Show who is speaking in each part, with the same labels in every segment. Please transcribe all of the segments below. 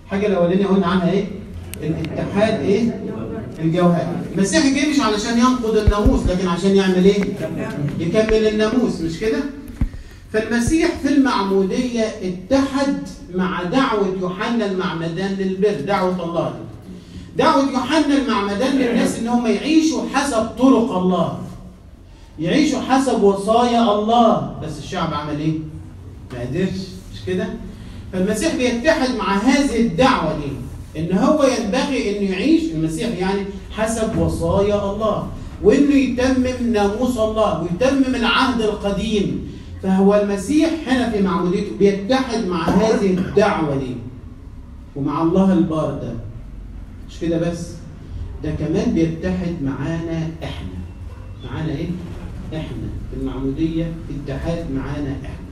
Speaker 1: الحاجه الاولانيه قلنا عنها ايه الاتحاد ايه الجوهري المسيح جه مش علشان ينقض الناموس لكن عشان يعمل ايه يكمل الناموس مش كده فالمسيح في المعموديه اتحد مع دعوه يوحنا المعمدان للبر دعوه الله دي. دعوه يوحنا المعمدان للناس ان هم يعيشوا حسب طرق الله يعيشوا حسب وصايا الله بس الشعب عمل ايه ما قدرش مش كده فالمسيح بيتحد مع هذه الدعوه دي ان هو ينبغي انه يعيش المسيح يعني حسب وصايا الله وانه يتمم ناموس الله ويتمم العهد القديم فهو المسيح هنا في معموديته بيتحد مع هذه الدعوه دي ومع الله البار ده مش كده بس ده كمان بيتحد معانا احنا معانا ايه احنا في المعموديه اتحاد معانا احنا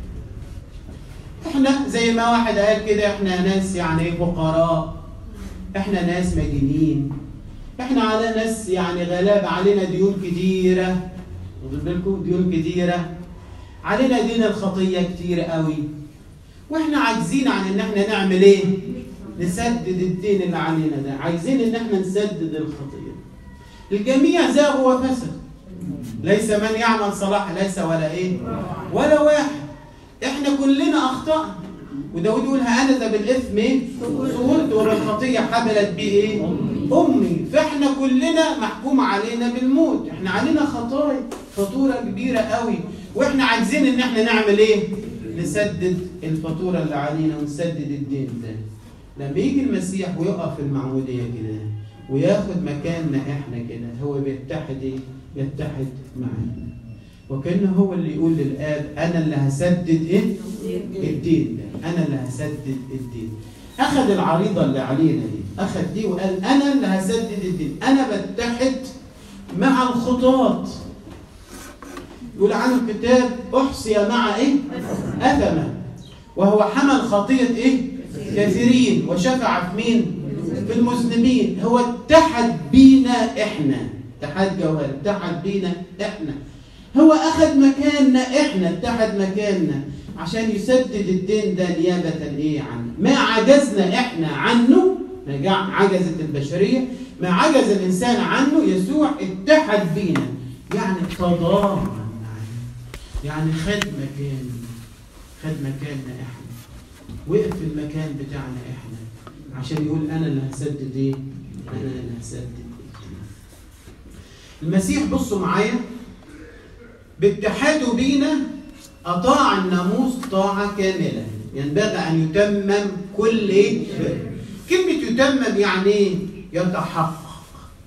Speaker 1: احنا زي ما واحد قال كده احنا ناس يعني فقراء احنا ناس مجانين احنا على ناس يعني غلابة علينا ديون كتيرة واخدين بالكم ديون كتيرة علينا دين الخطية كتير قوي واحنا عاجزين عن ان احنا نعمل ايه نسدد الدين اللي علينا ده عايزين ان احنا نسدد الخطية الجميع زاغوا وفسد ليس من يعمل صلاح ليس ولا ايه ولا واحد احنا كلنا اخطأنا وداود يقول انا ذا بالاثم ايه صورت وبالخطيه حملت بي ايه امي فاحنا كلنا محكوم علينا بالموت احنا علينا خطايا فاتوره كبيره قوي واحنا عايزين ان احنا نعمل ايه نسدد الفاتوره اللي علينا ونسدد الدين ده لما يجي المسيح ويقف في المعموديه كده وياخد مكاننا احنا كده هو بيتحد ايه يتحد معانا وكانه هو اللي يقول للاب انا اللي هسدد ايه الدين ده انا اللي هسدد الدين اخذ العريضه اللي علينا دي اخذ دي وقال انا اللي هسدد الدين انا بتحد مع الخطاة يقول عنه الكتاب احصي مع ايه اثما وهو حمل خطيه ايه كثيرين وشفع في مين في المذنبين هو اتحد بينا احنا اتحاد جوهر اتحد بينا احنا هو اخذ مكاننا احنا اتحد مكاننا عشان يسدد الدين ده نيابة ايه عنه ما عجزنا احنا عنه ما عجزت البشرية ما عجز الانسان عنه يسوع اتحد بينا يعني تضامن معنا يعني خد مكان خد مكاننا احنا وقف في المكان بتاعنا احنا عشان يقول انا اللي هسدد ايه انا اللي هسدد الدين المسيح بصوا معايا باتحاده بينا أطاع الناموس طاعة كاملة ينبغي أن يتمم كل إيه؟ بر كلمة يتمم يعني إيه؟ يتحقق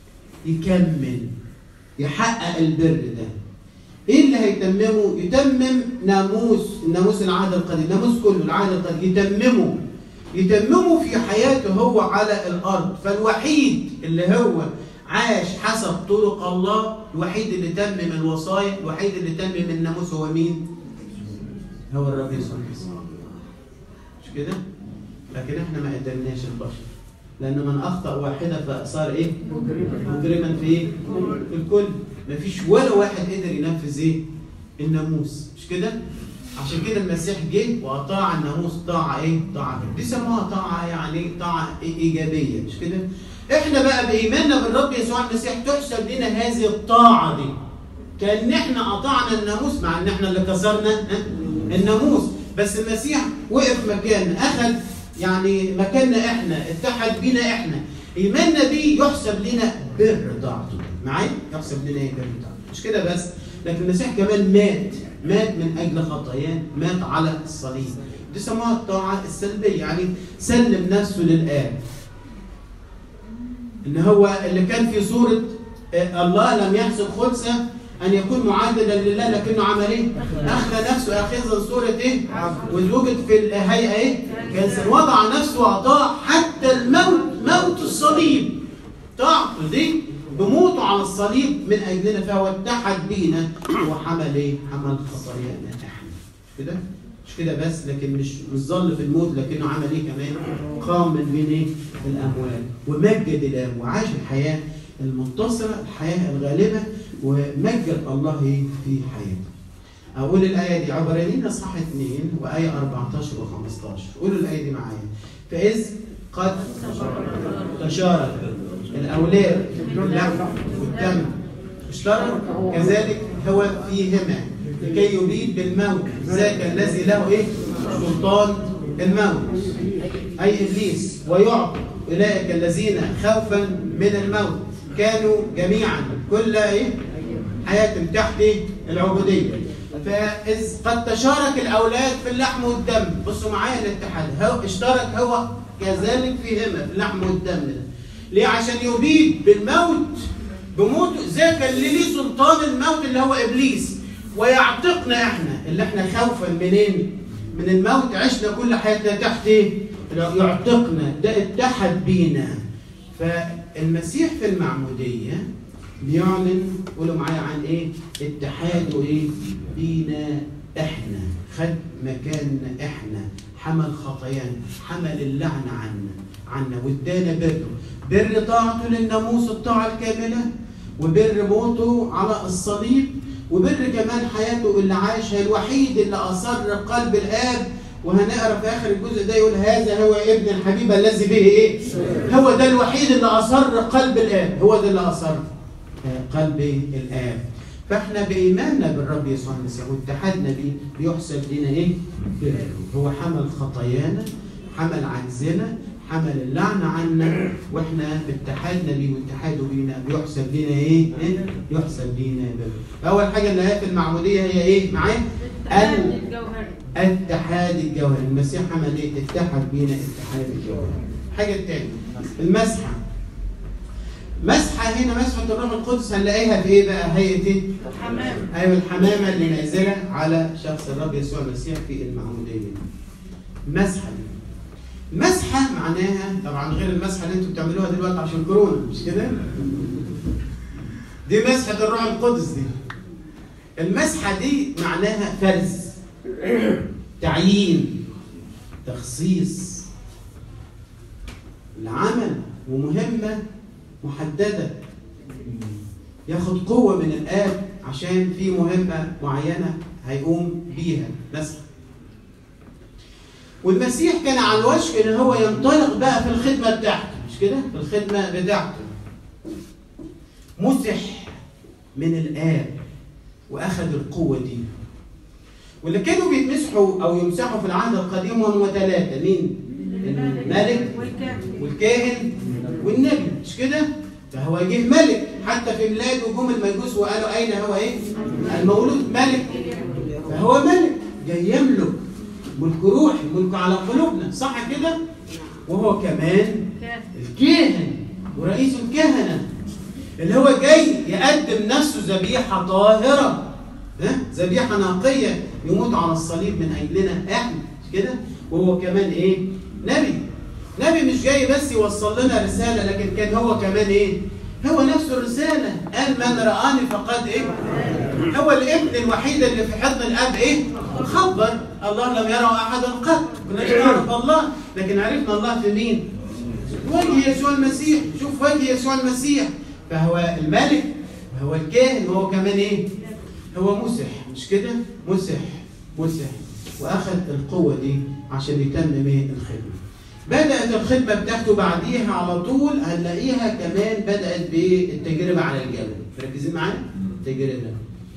Speaker 1: يكمل يحقق البر ده ايه اللي هيتممه؟ يتمم ناموس ناموس العهد القديم، ناموس كله العهد القديم يتممه يتممه في حياته هو على الارض، فالوحيد اللي هو عاش حسب طرق الله الوحيد اللي تمم الوصايا الوحيد اللي تمم الناموس هو مين هو الرب يسوع المسيح مش كده لكن احنا ما قدرناش البشر لان من اخطا واحده فصار ايه مجرما في ايه في الكل مفيش ولا واحد قدر ينفذ ايه الناموس مش كده عشان كده المسيح جه واطاع الناموس طاعه ايه طاعه دي سموها طاعه يعني طاعه ايجابيه مش كده احنا بقى بايماننا بالرب يسوع المسيح تحسب لنا هذه الطاعه دي كان احنا اطعنا الناموس مع ان احنا اللي كسرنا الناموس بس المسيح وقف مكاننا اخذ يعني مكاننا احنا اتحد بينا احنا ايماننا بيه يحسب لنا بر طاعته معايا يحسب لنا ايه بر طاعته مش كده بس لكن المسيح كمان مات مات من اجل خطاياه مات على الصليب دي سموها الطاعه السلبيه يعني سلم نفسه للاب ان هو اللي كان في صوره الله لم يحسب خبثه ان يكون معادلا لله لكنه عمل ايه؟ اخذ نفسه اخذا صوره ايه؟ ووجد في الهيئه ايه؟ كان وضع نفسه واطاع حتى الموت موت الصليب طاعته دي بموته على الصليب من اجلنا فهو اتحد بينا وحمل ايه؟ حمل خطايانا احنا كده؟ مش كده بس لكن مش مش ظل في الموت لكنه عمل ايه كمان؟ قام من بين ايه؟ الاموات ومجد الاب وعاش الحياه المنتصره الحياه الغالبه ومجد الله في حياته. أقول الآية دي عبرانيين إصحاح 2 وآية 14 و15 قولوا الآية دي معايا. فإذ قد تشارك الأولاد اللحم والدم اشترك كذلك هو فيهما لكي يبيد بالموت ذاك الذي له ايه سلطان الموت اي ابليس ويعطي اولئك الذين خوفا من الموت كانوا جميعا كل ايه حياتهم تحت إيه؟ العبوديه فاذ قد تشارك الاولاد في اللحم والدم بصوا معايا الاتحاد هو اشترك هو كذلك فيهما في اللحم والدم ده ليه عشان يبيد بالموت بموت ذاك اللي ليه سلطان الموت اللي هو ابليس ويعتقنا احنا اللي احنا خوفا منين من الموت عشنا كل حياتنا تحت ايه يعتقنا ده اتحد بينا فالمسيح في المعموديه بيعلن قولوا معايا عن ايه اتحاده ايه بينا احنا خد مكاننا احنا حمل خطايانا حمل اللعنه عنا عنا وادانا بره بر طاعته للناموس الطاعه الكامله وبر موته على الصليب وبر كمان حياته اللي عاشها الوحيد اللي اصر قلب الاب وهنقرا في اخر الجزء ده يقول هذا هو ابن الحبيب الذي به ايه؟ هو ده الوحيد اللي اصر قلب الاب هو ده اللي اصر قلب الاب فاحنا بايماننا بالرب يسوع المسيح واتحادنا بيه بيحسب لنا ايه؟ هو حمل خطايانا حمل عجزنا حمل اللعنة عنا واحنا باتحادنا بيه واتحاده بينا بيحسب لنا ايه؟ إيه؟ يحسب لنا بر. اول حاجة اللي هي في المعمودية هي ايه؟ معايا؟ ال- اتحاد الجوهري المسيح عمل ايه؟ اتحد بينا اتحاد الجوهري. الحاجة الثانية المسحة مسحة هنا مسحة الروح القدس هنلاقيها في ايه بقى؟ هيئة ايه؟
Speaker 2: الحمام
Speaker 1: ايوه الحمامة اللي نازلة على شخص الرب يسوع المسيح في المعمودية. المسحة دي. المسحة معناها طبعا غير المسحة اللي انتوا بتعملوها دلوقتي عشان كورونا مش كده؟ دي مسحة الروح القدس دي. المسحة دي معناها فرز تعيين تخصيص العمل ومهمة محددة ياخد قوة من الآب عشان في مهمة معينة هيقوم بيها مسحة والمسيح كان على الوشك ان هو ينطلق بقى في الخدمة بتاعته مش كده؟ في الخدمة بتاعته مسح من الآب وأخذ القوة دي واللي كانوا بيتمسحوا أو يمسحوا في العهد القديم هم ثلاثة مين؟ الملك
Speaker 2: والكاهن
Speaker 1: والكاهن والنبي مش كده؟ فهو جه ملك حتى في ميلاده جم المجوس وقالوا أين هو إيه؟ المولود ملك فهو ملك جاي يملك ملك روحي ملك على قلوبنا صح كده؟ وهو كمان
Speaker 2: كاهن
Speaker 1: الكاهن ورئيس الكهنة اللي هو جاي يقدم نفسه ذبيحة طاهرة ها؟ ذبيحة نقية يموت على الصليب من أجلنا احنا مش كده؟ وهو كمان ايه؟ نبي نبي مش جاي بس يوصل لنا رسالة لكن كان هو كمان ايه؟ هو نفسه الرسالة قال من رآني فقد ايه؟ هو الابن الوحيد اللي في حضن الاب ايه؟ خبر الله لم يره احد قط كناش نعرف الله لكن عرفنا الله في مين؟ وجه يسوع المسيح شوف وجه يسوع المسيح فهو الملك وهو الكاهن وهو كمان ايه هو مسح مش كده مسح مسح واخذ القوه دي عشان يتمم ايه الخدمه بدات الخدمه بتاعته بعديها على طول هنلاقيها كمان بدات بالتجربه على الجبل مركزين معايا التجربه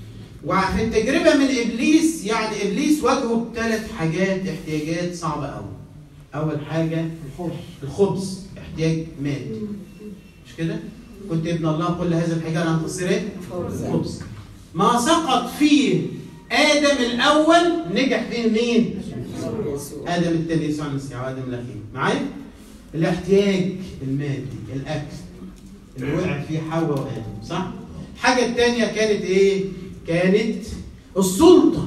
Speaker 1: وفي التجربه من ابليس يعني ابليس واجهه بثلاث حاجات احتياجات صعبه قوي اول حاجه الخبز احتياج مادي مش كده كنت ابن الله كل هذا الحجار ان تصير ايه خبز ما سقط فيه ادم الاول نجح فيه مين ادم الثاني يسوع المسيح وادم الاخير معايا الاحتياج المادي الاكل اللي وقع فيه حواء وادم صح الحاجه الثانيه كانت ايه كانت السلطه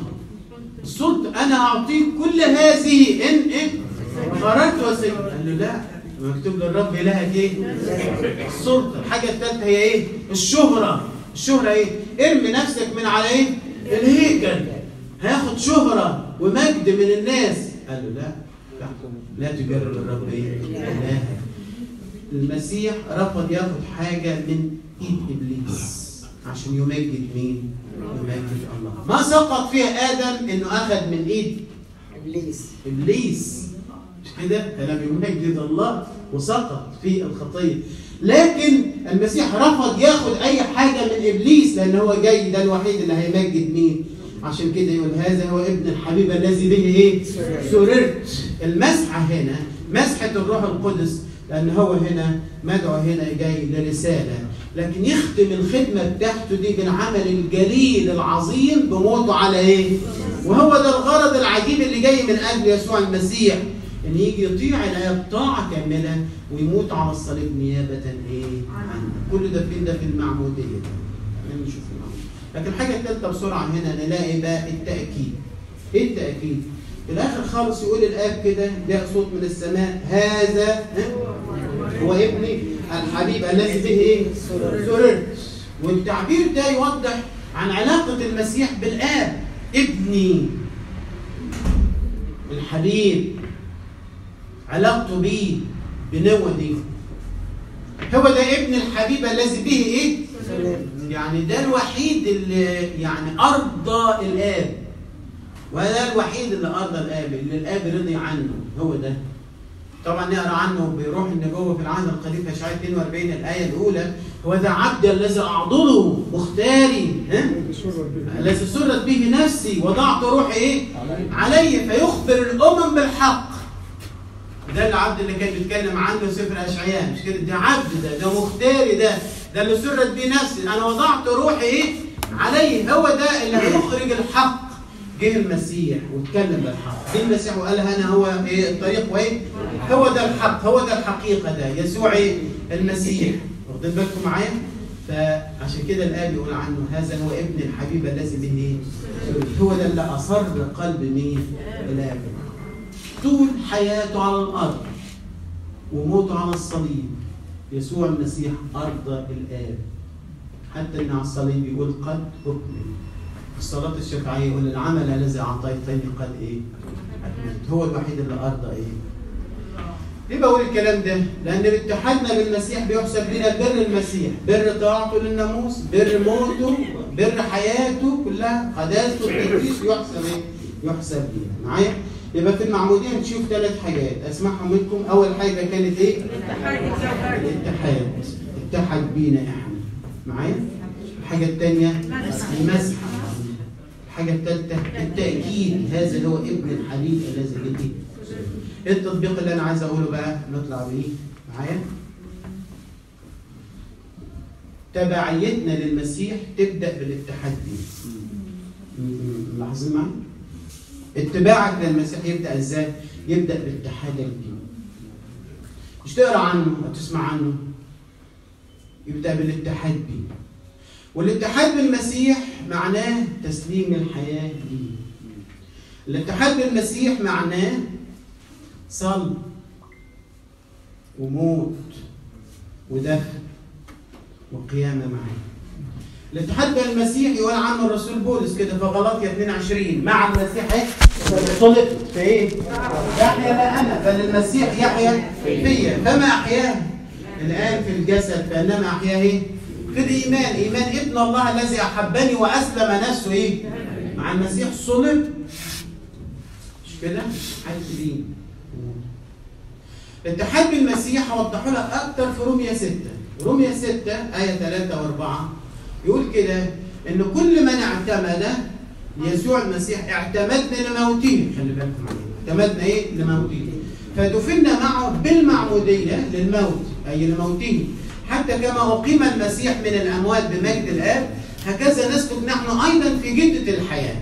Speaker 1: السلطه انا اعطيك كل هذه ان ايه خرجت وسيد قال له لا مكتوب للرب الهك ايه السلطه الحاجه الثالثه هي ايه الشهره الشهره ايه ارمي نفسك من على ايه الهيكل هياخد شهره ومجد من الناس قال له لا لا لا تجرب الرب ايه الهك المسيح رفض ياخد حاجه من ايد ابليس عشان يمجد مين يمجد الله ما سقط فيها ادم انه اخذ من ايد
Speaker 3: ابليس
Speaker 1: ابليس مش مش كده فلم يمجد الله وسقط في الخطيه لكن المسيح رفض ياخد اي حاجه من ابليس لان هو جاي ده الوحيد اللي هيمجد مين عشان كده يقول هذا هو ابن الحبيب الذي به ايه سررت المسحه هنا مسحه الروح القدس لان هو هنا مدعو هنا جاي لرساله لكن يختم الخدمه بتاعته دي بالعمل الجليل العظيم بموته على ايه وهو ده الغرض العجيب اللي جاي من اجل يسوع المسيح ان يجي يطيع الاب طاعه كامله ويموت على الصليب نيابه ايه عنه كل ده فين ده في المعموديه ده نشوف المعموديه لكن الحاجه الثالثه بسرعه هنا نلاقي بقى التاكيد ايه التاكيد في الاخر خالص يقول الاب كده جاء صوت من السماء هذا هو ابني الحبيب الذي به ايه سررت والتعبير ده يوضح عن علاقه المسيح بالاب ابني الحبيب علاقته بيه بنوة دي هو ده ابن الحبيب الذي به ايه يعني ده الوحيد اللي يعني ارضى الاب وده الوحيد اللي ارضى الاب اللي الاب رضي عنه هو ده طبعا نقرا عنه بروح النبوه في العهد القديم في اشعياء 42 الايه الاولى هو ذا عبد الذي اعضده مختاري ها الذي سرت به نفسي وضعت روحي ايه علي فيخبر الامم بالحق ده العبد اللي كان بيتكلم عنه سفر اشعياء مش كده ده عبد ده ده مختاري ده ده اللي سرت بيه نفسي انا وضعت روحي ايه عليه هو ده اللي هيخرج الحق جه المسيح واتكلم بالحق جه المسيح وقال انا هو ايه الطريق وايه هو ده الحق هو ده الحقيقه ده يسوع ايه المسيح واخدين بالكم معايا فعشان كده الاب يقول عنه هذا هو ابن الحبيب الذي به ايه هو ده اللي اصر قلب مين الاب طول حياته على الارض وموته على الصليب يسوع المسيح ارضى الاب حتى ان على الصليب يقول قد اكمل الصلاة الشفاعية يقول العمل الذي أعطيتني قد إيه؟ أكملت هو الوحيد اللي أرضى إيه؟ ليه بقول الكلام ده؟ لأن اتحادنا بالمسيح بيحسب لنا بر المسيح، بر طاعته للناموس، بر موته، بر حياته كلها، قداسته التقديس يحسب إيه؟ يحسب لنا، معايا؟ يبقى في المعمودية نشوف ثلاث حاجات، أسمعهم منكم، أول حاجة كانت إيه؟ الاتحاد اتحد بينا إحنا، معايا؟ الحاجة الثانية المسح الحاجة الثالثة التأكيد هذا هو ابن الحبيب الذي به ايه التطبيق اللي أنا عايز أقوله بقى نطلع بيه معايا تبعيتنا للمسيح تبدأ بالاتحاد بيه ملاحظين معايا؟ اتباعك للمسيح يبدأ ازاي؟ يبدأ باتحادك بيه مش تقرا عنه أو تسمع عنه يبدأ بالاتحاد بيه والاتحاد بالمسيح معناه تسليم الحياة ليه الاتحاد بالمسيح معناه صلب وموت ودفن وقيامة معاه الاتحاد بالمسيح يقول عنه الرسول بولس كده في غلطية 22 مع المسيح ايه؟ صلبت فايه؟ يحيى لا انا بل المسيح يحيى فيا فما احياه الان في الجسد فانما احياه ايه؟ في الإيمان إيمان ابن الله الذي أحبني وأسلم نفسه إيه؟ مع المسيح صلب مش كده؟ حد بيه الاتحاد بالمسيح هوضحه لك أكتر في رومية 6 رومية 6 آية 3 و4 يقول كده إن كل من اعتمد يسوع المسيح اعتمدنا لموته خلي بالكم عليه اعتمدنا إيه؟ لموته فدفنا معه بالمعمودية للموت أي لموته حتى كما أقيم المسيح من الأموات بمجد الآب هكذا نسلك نحن أيضا في جدة الحياة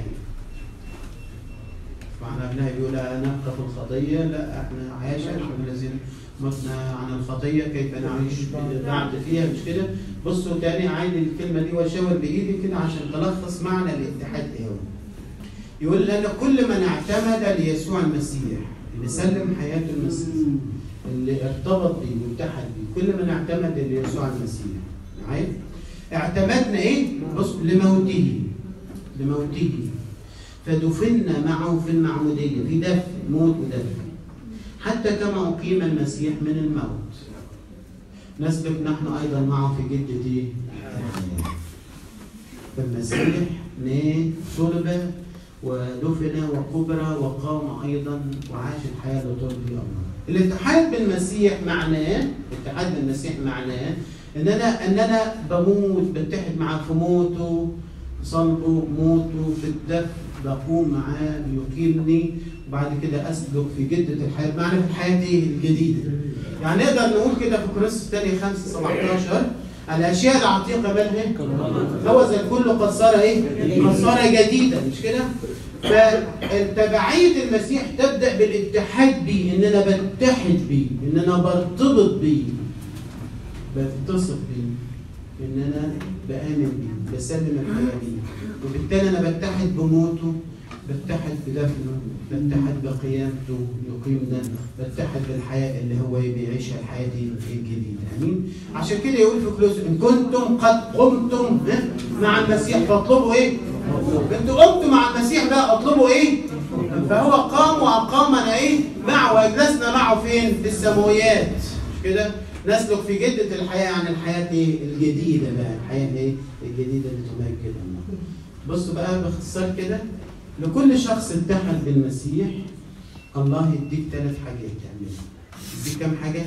Speaker 1: معنى ابنها بيقول نبقى في الخطية لا احنا عايشة الذين متنا عن الخطية كيف نعيش بعد فيها مش كده بصوا تاني عين الكلمة دي واشاور بإيدي كده عشان تلخص معنى الاتحاد ايه يقول لأن كل من اعتمد ليسوع المسيح اللي سلم حياته المسيح اللي ارتبط بيه واتحد بيه كل من اعتمد ليسوع المسيح معايا اعتمدنا ايه بص لموته لموته فدفنا معه في المعموديه في دفن موت ودفن حتى كما اقيم المسيح من الموت نسلك نحن ايضا معه في جده ايه فالمسيح صلب ودفن وكبر وقام ايضا وعاش الحياه لترضي الله. الاتحاد بالمسيح معناه الاتحاد بالمسيح معناه ان انا ان انا بموت بتحد معاه في موته صلبه موته في الدفن بقوم معاه يقيمني وبعد كده اسلك في جده الحياه معنى في الحياه ايه الجديده يعني نقدر نقول كده في كورنثوس الثاني 5 17 الاشياء العتيقه مالها هو زي الكل قد صار ايه؟ قد صار جديدا مش كده؟ فتبعيه المسيح تبدا بالاتحاد بيه ان انا بتحد بيه ان انا برتبط بيه بتصف بيه ان انا بامن بيه بسلم الحياه بيه وبالتالي انا بتحد بموته بتحد بدفنه بتحد بقيامته يقيمنا بتحد بالحياه اللي هو بيعيشها الحياه دي الجديده امين عشان كده يقول في كلوس ان كنتم قد قمتم ها، مع المسيح فاطلبوا ايه؟ انتوا قمتوا مع المسيح بقى اطلبوا ايه؟ فهو قام واقامنا ايه؟ معه واجلسنا معه فين؟ في السماويات مش كده؟ نسلك في جدة الحياة عن الحياة ايه؟ الجديدة بقى الحياة ايه؟ الجديدة اللي تمجد الله. بصوا بقى باختصار كده لكل شخص اتحد بالمسيح الله يديك ثلاث حاجات يعملها. يديك كام حاجة؟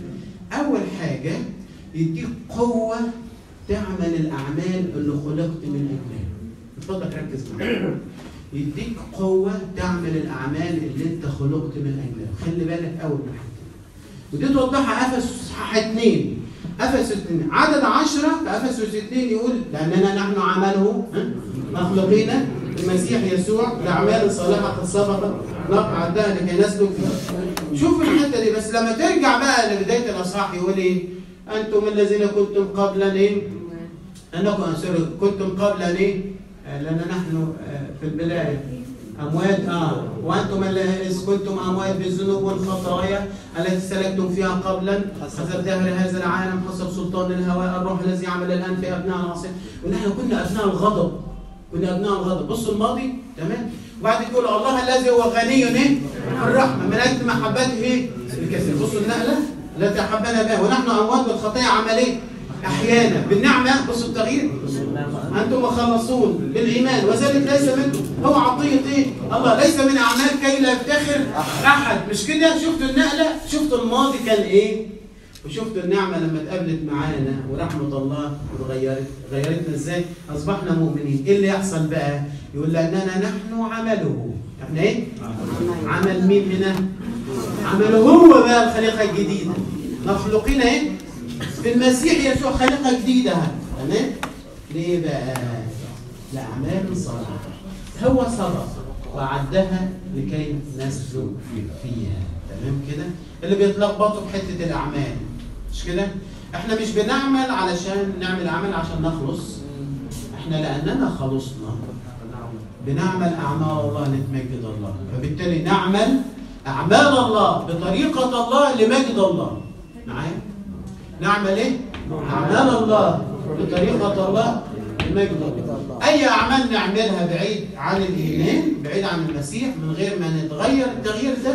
Speaker 1: أول حاجة يديك قوة تعمل الأعمال اللي خلقت من أجلها. اتفضل ركز معايا. يديك قوة تعمل الأعمال اللي أنت خلقت من أجلها. خلي بالك أول من حاجة. ودي توضحها افسس اصحاح 2 افسس 2 عدد 10 في افسس 2 يقول لاننا نحن عمله ها؟ مخلوقين المسيح يسوع لاعمال صالحه قد سبق نقع الدهر لكي نسلك فيها. شوف الحته دي بس لما ترجع بقى لبدايه الاصحاح يقول ايه؟ انتم الذين كنتم قبلا ايه؟ انكم سوري كنتم قبلا ايه؟ آه، لان نحن آه، في البدايه اموات اه وانتم اذ كنتم اموات بالذنوب والخطايا التي سلكتم فيها قبلا حسب دهر هذا العالم حسب سلطان الهواء الروح الذي يعمل الان في ابناء العاصي ونحن كنا ابناء الغضب كنا ابناء الغضب بصوا الماضي تمام وبعد يقول الله الذي هو غني ايه الرحمه من اجل محبته ايه الكثير بصوا النقله التي احبنا بها ونحن اموات بالخطيه عمليه احيانا بالنعمه بصوا التغيير انتم مخلصون بالايمان وذلك ليس منكم هو عطيه ايه؟ الله ليس من اعمال كي لا يفتخر احد مش كده شفتوا النقله شفتوا الماضي كان ايه؟ وشفتوا النعمه لما اتقابلت معانا ورحمه الله اتغيرت غيرتنا ازاي؟ اصبحنا مؤمنين ايه اللي يحصل بقى؟ يقول لاننا نحن عمله احنا ايه؟ عمل مين هنا؟ عمله هو بقى الخليقه الجديده مخلوقين ايه؟ في المسيح يسوع خليقه جديده تمام؟ ليه بقى؟ لأعمال صالحة هو سبق وعدها لكي نسلك فيها تمام كده؟ اللي بيتلخبطوا في حتة الأعمال مش كده؟ احنا مش بنعمل علشان نعمل عمل عشان نخلص احنا لأننا خلصنا بنعمل أعمال الله لتمجد الله فبالتالي نعمل أعمال الله بطريقة الله لمجد الله معايا؟ نعمل ايه؟ أعمال الله بطريقة الله لمجد الله أي أعمال نعملها بعيد عن الإيمان بعيد عن المسيح من غير ما نتغير التغيير ده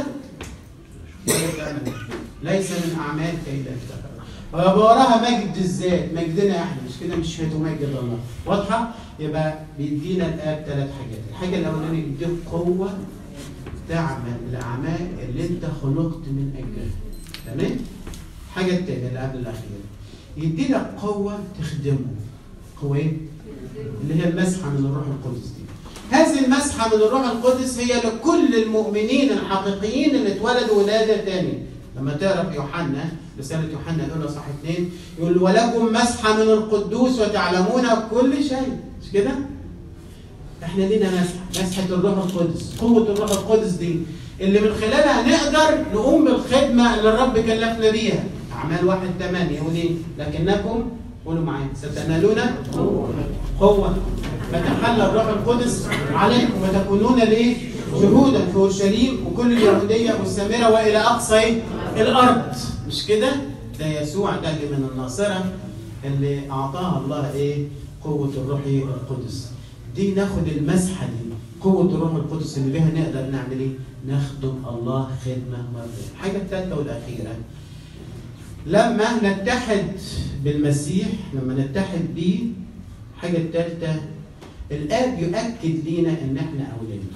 Speaker 1: ليس من أعمال كي لا يفتخر ويبقى وراها مجد الذات مجدنا احنا مش كده مش هتمجد الله واضحة؟ يبقى بيدينا الآب ثلاث حاجات الحاجة الأولانية يديك قوة تعمل الأعمال اللي أنت خلقت من أجلها تمام؟ الحاجة التانية اللي قبل الأخيرة يدي لك قوة تخدمه قوة إيه؟ اللي هي المسحة من الروح القدس دي هذه المسحة من الروح القدس هي لكل المؤمنين الحقيقيين اللي اتولدوا ولادة تانية لما تقرا في يوحنا رسالة يوحنا الأولى صح اثنين يقول ولكم مسحة من القدوس وتعلمون كل شيء مش كده؟ احنا لينا مسحة مسحة الروح القدس قوة الروح القدس دي اللي من خلالها نقدر نقوم بالخدمة اللي الرب كلفنا بيها أعمال واحد ثمانية يقول إيه؟ لكنكم قولوا معايا ستنالون قوة فتحلى الروح القدس عليكم وتكونون لإيه؟ شهودا في اورشليم وكل اليهودية والسامرة وإلى أقصى إيه؟ الأرض مش كده؟ ده يسوع ده اللي من الناصرة اللي أعطاها الله إيه؟ قوة الروح القدس دي ناخد المسحة دي قوة الروح القدس اللي بيها نقدر نعمل إيه؟ نخدم الله خدمة مرة الحاجة الثالثة والأخيرة لما نتحد بالمسيح لما نتحد بيه الحاجة الثالثة الآب يؤكد لينا إن إحنا أولاد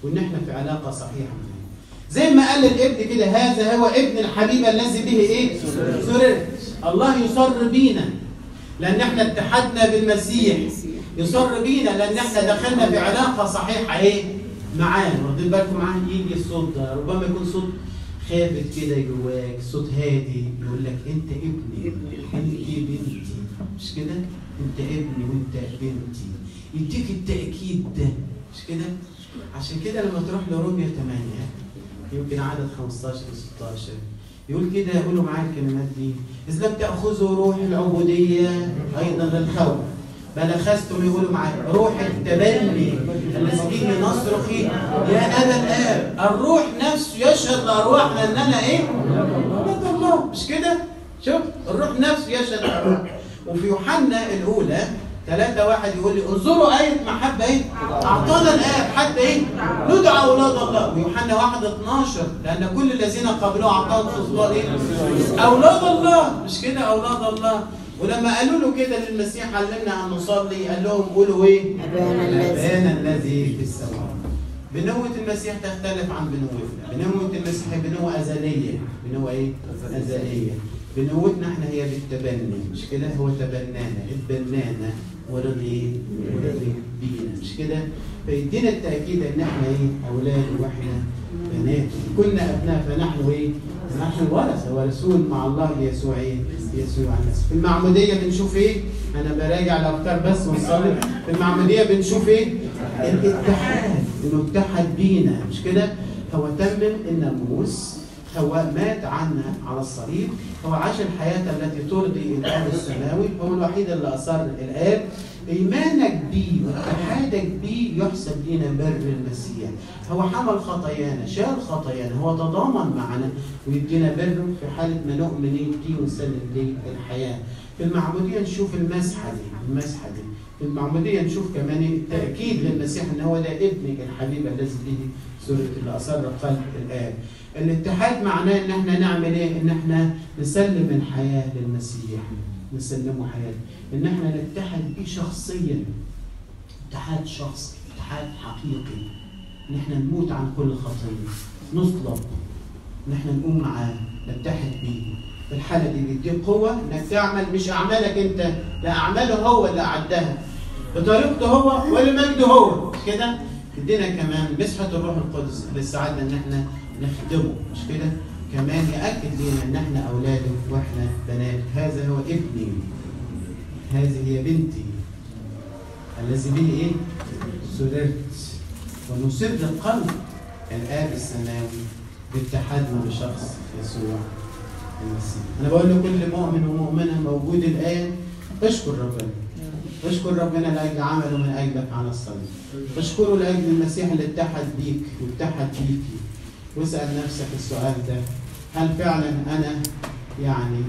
Speaker 1: وان احنا في علاقه صحيحه معاه زي ما قال الابن كده هذا هو ابن الحبيب الذي به ايه سررت الله يسر بينا لان احنا اتحدنا بالمسيح يسر بينا لان احنا دخلنا في علاقه صحيحه ايه معاه واخدين بالكم معاه يجي الصوت ده ربما يكون صوت خافت كده جواك صوت هادي يقول لك انت ابني انت بنتي مش كده انت ابني وانت بنتي يديك التاكيد ده مش كده عشان كده لما تروح لروميا 8 يمكن عدد 15 و 16 يقول كده يقولوا معايا الكلمات دي إذ لم تأخذوا روح العبودية أيضا للخوف بل أخذتم يقولوا معايا روح التبني الذي به نصرخ يا أبا الآب الروح نفسه يشهد لأرواحنا أننا إيه؟ ولاد الله مش كده؟ شوف الروح نفسه يشهد لأرواحنا وفي يوحنا الأولى ثلاثة واحد يقول لي انظروا آية محبة إيه؟ أعطانا الآب حتى إيه؟ ندعى أولاد الله ويوحنا واحد 12 لأن كل الذين قبلوه أعطاهم سلطان إيه؟ أولاد الله مش كده أولاد الله ولما قالوا له كده للمسيح علمنا أن نصلي قال لهم قولوا إيه؟
Speaker 2: أبانا الذي
Speaker 1: أبانا الذي في السماء بنوة المسيح تختلف عن بنوتنا بنوة المسيح بنوة أزلية بنوة إيه؟ أزلية بنوتنا احنا هي بالتبني مش كده هو تبنانا اتبنانا ورضي ورضي بينا مش كده فيدينا التأكيد ان احنا ايه أولاد واحنا بنات كنا أبناء فنحن ايه نحن الورثة ورسول مع الله يسوع ايه يسوع المسيح في المعمودية بنشوف ايه أنا براجع الأفكار بس ونصلي في المعمودية بنشوف ايه الاتحاد انه اتحد بينا مش كده هو تمم الناموس هو مات عنا على الصليب هو عاش الحياة التي ترضي الآب السماوي هو الوحيد اللي أصر الآب إيمانك بيه واتحادك بيه يحسب لنا بر المسيح هو حمل خطايانا شال خطايانا هو تضامن معنا ويدينا بره في حالة ما نؤمن بيه ونسلم ليه الحياة في المعمودية نشوف المسحة دي المسحة دي في المعمودية نشوف كمان التأكيد للمسيح أن هو ده ابنك الحبيب الذي به سورة اللي أصر قلب الآب الاتحاد معناه ان احنا نعمل ايه؟ ان احنا نسلم الحياه للمسيح نسلمه حياه ان احنا نتحد بيه شخصيا اتحاد شخصي اتحاد حقيقي ان احنا نموت عن كل خطيه نصلب ان احنا نقوم معاه نتحد بيه في الحاله دي بيديك قوه انك تعمل مش اعمالك انت لا اعماله هو اللي اعدها بطريقته هو ولمجده هو مش كده؟ ادينا كمان مسحه الروح القدس اللي ساعدنا ان احنا نخدمه مش كده كمان يأكد لنا ان احنا اولاده واحنا بنات هذا هو ابني هذه هي بنتي الذي به ايه سررت ونسر قلب الاب السماوي باتحادنا بشخص يسوع المسيح انا بقول لكل مؤمن ومؤمنه موجود الان اشكر ربنا اشكر ربنا لاجل عمله من اجلك على الصليب اشكره لاجل المسيح اللي اتحد بيك واتحد بيكي واسأل نفسك السؤال ده هل فعلا أنا يعني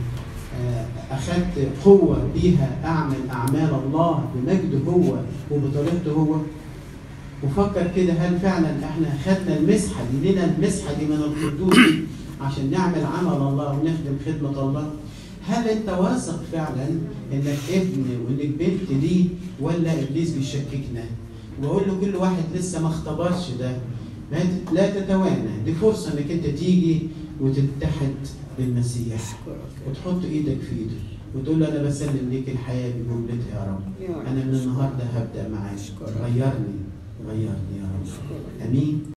Speaker 1: أخذت قوة بيها أعمل أعمال الله بمجده هو وبطريقته هو وفكر كده هل فعلا احنا خدنا المسحة دي لنا المسحة دي من القدوس عشان نعمل عمل الله ونخدم خدمة الله هل انت واثق فعلا انك ابن وانك بنت ليه ولا ابليس بيشككنا واقول له كل واحد لسه ما اختبرش ده لا تتوانى دي فرصة انك انت تيجي وتتحد بالمسيح وتحط ايدك في ايده وتقول له انا بسلم ليك الحياة بجملتها يا رب انا من النهاردة هبدأ معاك غيرني غيرني يا رب امين